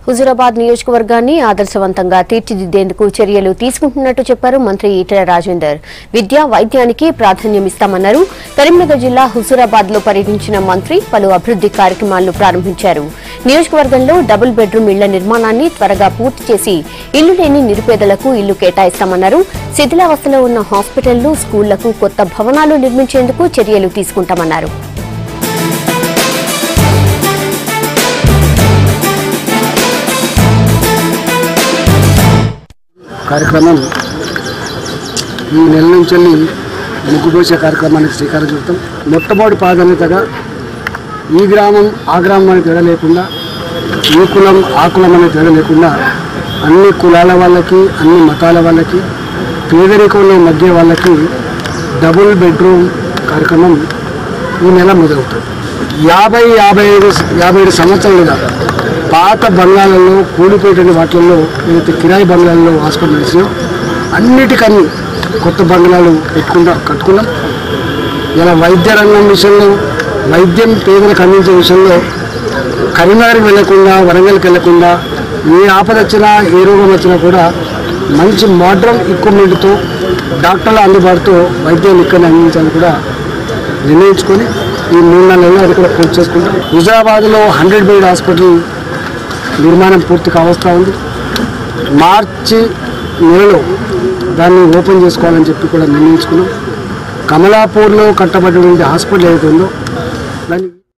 హుజూరాబాద్ నియోజకవర్గాన్ని ఆదర్శవంతంగా తీర్చిదిద్దేందుకు చర్యలు తీసుకుంటున్నట్టు చెప్పారు మంత్రి ఈటెల రాజేందర్ విద్య వైద్యానికి ప్రాధాన్యమిస్తామన్నారు కరీంనగర్ జిల్లా హుజూరాబాద్ లో పర్యటించిన మంత్రి పలు అభివృద్ది కార్యక్రమాలను ప్రారంభించారు నియోజకవర్గంలో డబుల్ బెడ్రూమ్ ఇళ్ల నిర్మాణాన్ని త్వరగా పూర్తి చేసి ఇల్లు లేని నిరుపేదలకు ఇల్లు కేటాయిస్తామన్నారు శిథిలావస్థలో ఉన్న హాస్పిటళ్లు స్కూళ్లకు కొత్త భవనాలు నిర్మించేందుకు చర్యలు తీసుకుంటామన్నారు కార్యక్రమం ఈ నెల నుంచి వెళ్ళి ముగ్గుపోసే కార్యక్రమానికి శ్రీకారం చుడతాం మొట్టమొదటి ప్రాధాన్యతగా ఈ గ్రామం ఆ గ్రామం అనే తేడా లేకుండా ఈ కులం ఆ కులం అనే తేడా లేకుండా అన్ని కులాల వాళ్ళకి అన్ని మతాల వాళ్ళకి పేదరికంలో మధ్య వాళ్ళకి డబుల్ బెడ్రూమ్ కార్యక్రమం ఈ నెల మొదలవుతుంది యాభై యాభై ఐదు యాభై ఏడు సంవత్సరాలుగా పాత బంగ్లాలలో కూలిపోయేటువంటి వాటిల్లో ఏదైతే కిరాయి బంగ్లాలలో హాస్పిటల్ వేసినాయో అన్నిటికన్నీ కొత్త బంగ్లాలు పెట్టుకుంటా కట్టుకున్నాం ఇలా వైద్య రంగం విషయంలో వైద్యం పేదలకు అందించే విషయంలో కరీంనగర్కి వెళ్లకుండా వరంగల్కి వెళ్లకుండా ఏ ఆపద వచ్చినా ఏ రోగం వచ్చినా కూడా మంచి మోడ్రన్ ఎక్విప్మెంట్తో డాక్టర్ల అందుబాటుతో వైద్యం ఇక్కడ అందించాలని కూడా నిర్ణయించుకొని ఈ మూడు నెలల్లో అది కూడా పూర్తి చేసుకుంటాం హుజరాబాద్లో హండ్రెడ్ బెడ్ హాస్పిటల్ నిర్మాణం పూర్తి కావస్తూ ఉంది మార్చి నెలలో దాన్ని ఓపెన్ చేసుకోవాలని చెప్పి కూడా నిర్ణయించుకున్నాం కమలాపూర్లో కట్టబడినటువంటి హాస్పిటల్ ఏదైతే ఉందో దాన్ని